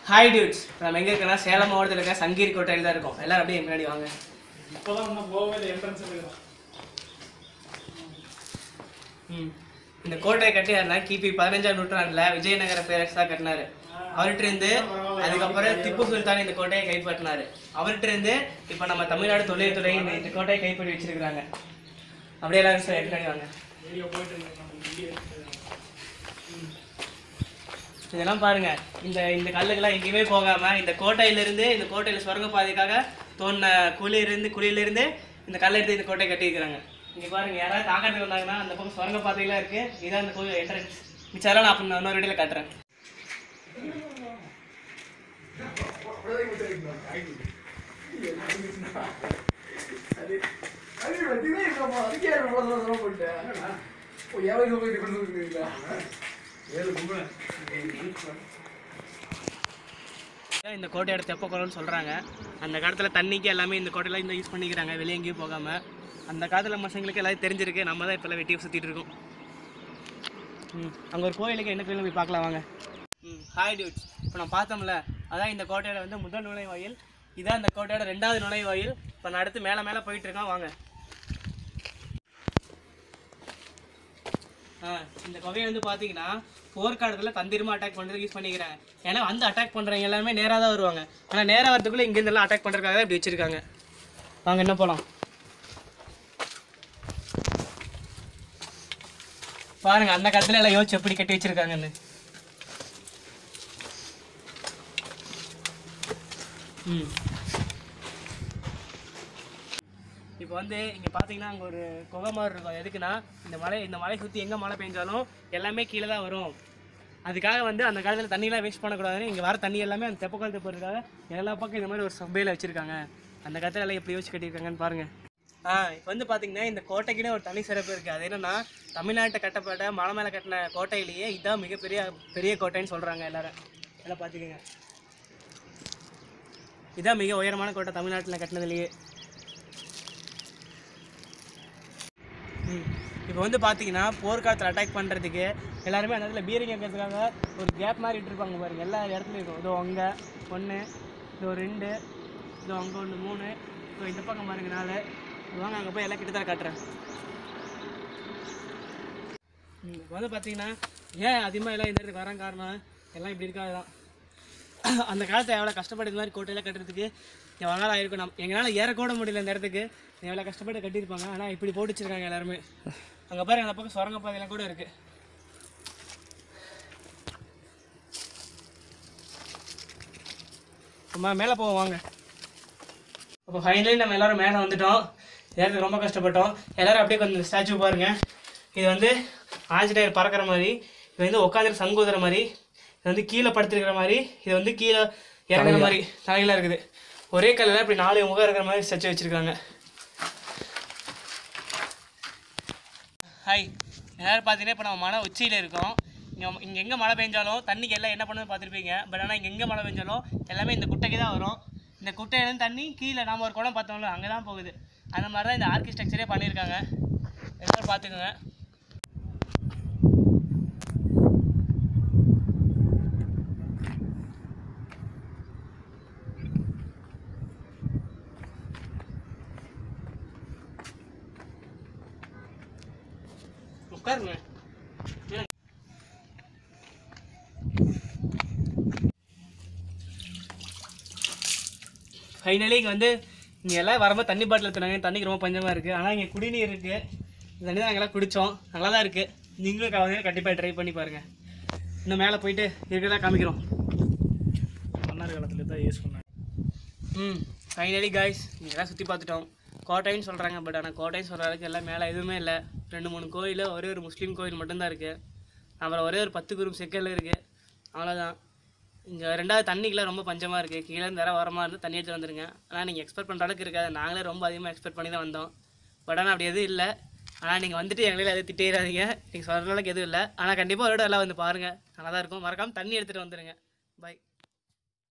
hi dudes நம்ம எங்கே இருக்கோம்னா சேலம் மாவட்டத்தில் இருக்க சங்கீர் கோட்டையில் தான் இருக்கோம் எல்லாரும் அப்படியே முன்னாடி வாங்க இப்போதான் இன்னும் போகவே இல்லை என்ட்ரன்ஸ் இருக்கிறோம் ம் இந்த கோட்டையை கட்டியாருனா கிபி பதினஞ்சாம் நூற்றாண்டில் விஜயநகர பேரரசு தான் கட்டினாரு அவர்கிட்ட இருந்து அதுக்கப்புறம் திப்பு சுல்தான் இந்த கோட்டையை கைப்பற்றினாரு அவர்கிட்ட இருந்து இப்போ நம்ம தமிழ்நாடு தொழில்துறை இந்த இந்த கோட்டையை கைப்பற்றி வச்சிருக்கிறாங்க அப்படியே எல்லாரும் சார் முன்னாடி வாங்க வீடியோ போயிட்டு இருக்கு நம்ம வீடியோ இதெல்லாம் பாருங்க இந்த இந்த கல்லுக்கெல்லாம் எங்கேயுமே போகாம இந்த கோட்டையிலிருந்து இந்த கோட்டையில சுரங்க பாதைக்காக தோண்டின குழியிலிருந்து குழியிலிருந்து இந்த கல்லை எடுத்து இந்த கோட்டை கட்டியிருக்கிறாங்க இங்க பாருங்க யாராவது தாக்கத்துக்கு வந்தாங்கன்னா அந்த பக்கம் சுரங்க பாதையெல்லாம் இருக்கு இதான் இந்த கோயில் என்ட்ரன்ஸ் மிச்சாரம் நான் அப்புறம் இன்னொரு வீடியோல காட்டுறேன் இதான் இந்த கோட்டையோட தெப்பக்குளம்னு சொல்றாங்க அந்த காலத்துல தண்ணிக்கு எல்லாமே இந்த கோட்டையில இந்த யூஸ் பண்ணிக்கிறாங்க வெளியே எங்கேயும் போகாம அந்த காலத்துல மசங்களுக்கு எல்லாரும் தெரிஞ்சிருக்கு நம்ம தான் இப்போல்லாம் வெட்டி சுத்திட்டு இருக்கோம் ம் அங்கே ஒரு கோயிலுக்கு என்ன கோயில் போய் பார்க்கலாம் வாங்க ம் ஹாய் டியூட்ஸ் இப்போ நான் பார்த்தோம்ல அதான் இந்த கோட்டையோட வந்து முதல் நுழைவாயில் இதான் இந்த கோட்டையோட ரெண்டாவது நுழைவாயில் இப்போ நான் அடுத்து மேலே மேலே போயிட்டு இருக்கேன் வாங்க ஆ இந்த கொகையை வந்து பார்த்தீங்கன்னா போர்க்காலத்தில் தந்திரமா அட்டாக் பண்ணுறதுக்கு யூஸ் பண்ணிக்கிறாங்க ஏன்னா வந்து அட்டாக் பண்ணுறவங்க எல்லாமே நேராக தான் வருவாங்க ஆனால் நேராக வரதுக்குள்ளே இங்கேருந்தெல்லாம் அட்டாக் பண்ணுறதுக்காக தான் இப்படி வச்சுருக்காங்க வாங்க என்ன போகலாம் பாருங்க அந்த காலத்துல எல்லாம் யோசிச்சு எப்படி கட்டி வச்சிருக்காங்கன்னு ம் இப்போ வந்து இங்கே பார்த்தீங்கன்னா அங்கே ஒரு குகை மாதிரி இருக்கும் அது எதுக்குன்னா இந்த மலை இந்த மலை சுற்றி எங்கே மழை பெஞ்சாலும் எல்லாமே கீழே தான் வரும் அதுக்காக வந்து அந்த காலத்தில் தண்ணியெலாம் வேஸ்ட் பண்ணக்கூடாதுன்னு இங்கே வர தண்ணி எல்லாமே அந்த தெப்பக்கால் தெப்பறதுக்காக எல்லா பக்கம் இந்த மாதிரி ஒரு சபையில் வச்சுருக்காங்க அந்த காலத்தில் எல்லாம் எப்படி யோசிச்சு கட்டியிருக்காங்கன்னு பாருங்கள் ஆ இப்போ வந்து பார்த்தீங்கன்னா இந்த கோட்டைக்குன்னு ஒரு தனி சிறப்பு இருக்குது அது என்னன்னா தமிழ்நாட்டை கட்டப்பட்ட மலை மேலே கட்டின கோட்டையிலேயே இதுதான் மிகப்பெரிய பெரிய கோட்டைன்னு சொல்கிறாங்க எல்லாரும் எல்லாம் பார்த்துக்கோங்க இதான் மிக உயரமான கோட்டை தமிழ்நாட்டில் கட்டினதுலேயே இப்போ வந்து பார்த்தீங்கன்னா போர்க்காலத்தில் அட்டாக் பண்ணுறதுக்கு எல்லாருமே அந்த இடத்துல பீரிங் இருக்கிறதுக்காக ஒரு கேப் மாதிரி விட்டுருப்பாங்க பாருங்க எல்லா இடத்துலையும் இருக்கும் இதோ அங்கே ஒன்று இதோ ரெண்டு இதோ அங்கே ஒன்று மூணு இதோ இந்த பக்கம் பாருங்க நாலு இது வாங்க அங்கே போய் எல்லாம் கிட்ட தான் காட்டுறேன் ம், இப்போ வந்து பார்த்தீங்கன்னா ஏன் அதிகமாக எல்லாம் இந்த இடத்துக்கு வரான் காரணம் எல்லாம் இப்படி இருக்காது தான் அந்த காலத்தை எவ்வளோ கஷ்டப்பட்டு இந்த மாதிரி கோட்டையெல்லாம் கட்டுறதுக்கு எவ்வளோ நாள் ஆயிருக்கும் நம்ம எங்களால் ஏறக்கூட முடியல இந்த இடத்துக்கு எவ்வளோ கஷ்டப்பட்டு கட்டியிருப்பாங்க ஆனால் இப்படி போட்டு வச்சிருக்காங்க எல்லாருமே அங்கே பாருங்க அந்த பக்கம் சுரங்க பாதையெல்லாம் கூட இருக்குது அம்மா மேலே போவோம் வாங்க அப்போ ஃபைனலி நம்ம எல்லாரும் மேலே வந்துட்டோம் ஏறதுக்கு ரொம்ப கஷ்டப்பட்டோம் எல்லாரும் அப்படியே கொஞ்சம் ஸ்டாச்சு பாருங்க இது வந்து ஆஞ்சநேயர் பறக்கிற மாதிரி இது வந்து உட்காந்துட்டு சங்குதுற மாதிரி இது வந்து கீழே படுத்திருக்கிற மாதிரி இது வந்து கீழே இறங்குற மாதிரி தலைகளாக இருக்குது ஒரே கல்லில் இப்படி நாலு முகம் இருக்கிற மாதிரி ஸ்டாச்சு வச்சுருக்காங்க ஹாய் எல்லாரும் பார்த்தீங்கன்னா இப்போ நம்ம மலை உச்சியில் இருக்கோம் இங்கே இங்கே எங்கே மழை பெஞ்சாலும் தண்ணிக்கு எல்லாம் என்ன பண்ணுன்னு பார்த்துருப்பீங்க பட் ஆனால் இங்கே எங்கே மழை பெஞ்சாலும் எல்லாமே இந்த குட்டைக்கு தான் வரும் இந்த குட்டையிலேருந்து தண்ணி கீழே நாம ஒரு குளம் பார்த்தோம்ல அங்கே தான் போகுது அந்த மாதிரி தான் இந்த ஆர்கிடெக்சரே பண்ணியிருக்காங்க எல்லாரும் பார்த்துக்கோங்க உட்காருங்க ஃபைனலி இங்கே வந்து இங்கே எல்லாம் வரும்போது தண்ணி பாட்டில் எடுத்துனாங்க தண்ணிக்கு ரொம்ப பஞ்சமாக இருக்குது ஆனால் இங்கே குடிநீர் இருக்குது இந்த தண்ணி தான் நாங்கள்லாம் குடித்தோம் நல்லா தான் இருக்குது நீங்களும் கவலையாக கண்டிப்பாக ட்ரை பண்ணி பாருங்கள் இன்னும் மேலே போயிட்டு இருக்கிறதா காமிக்கிறோம் மன்னர் காலத்தில் தான் யூஸ் பண்ணாங்க ம் ஃபைனலி காய்ஸ் இதெல்லாம் சுற்றி பார்த்துட்டோம் கோட்டைன்னு சொல்கிறாங்க பட் ஆனால் கோட்டைன்னு சொல்கிற அளவுக்கு எல்லாம் மேலே எதுவுமே இல்லை ரெண்டு மூணு கோயில் ஒரே ஒரு முஸ்லீம் கோயில் மட்டும்தான் இருக்குது அப்புறம் ஒரே ஒரு பத்து குரூப் செக்கல் இருக்குது அவ்வளோதான் இங்கே ரெண்டாவது தண்ணிக்கெலாம் ரொம்ப பஞ்சமாக இருக்குது கீழே இருந்து வர வரமாக இருந்து தண்ணி எடுத்து வந்துருங்க ஆனால் நீங்கள் எக்ஸ்பெக்ட் பண்ணுற அளவுக்கு இருக்காது நாங்களே ரொம்ப அதிகமாக எக்ஸ்பெக்ட் பண்ணி தான் வந்தோம் பட் ஆனால் அப்படி எதுவும் இல்லை ஆனால் நீங்கள் வந்துட்டு எங்களையும் எதுவும் திட்டிடாதீங்க நீங்கள் சொல்கிற அளவுக்கு எதுவும் இல்லை ஆனால் கண்டிப்பாக ஒரு எல்லாம் வந்து பாருங்கள் நல்லா தான் இருக்கும் மறக்காமல் தண்ணி எடுத்துகிட்டு வந்துடுங்க பை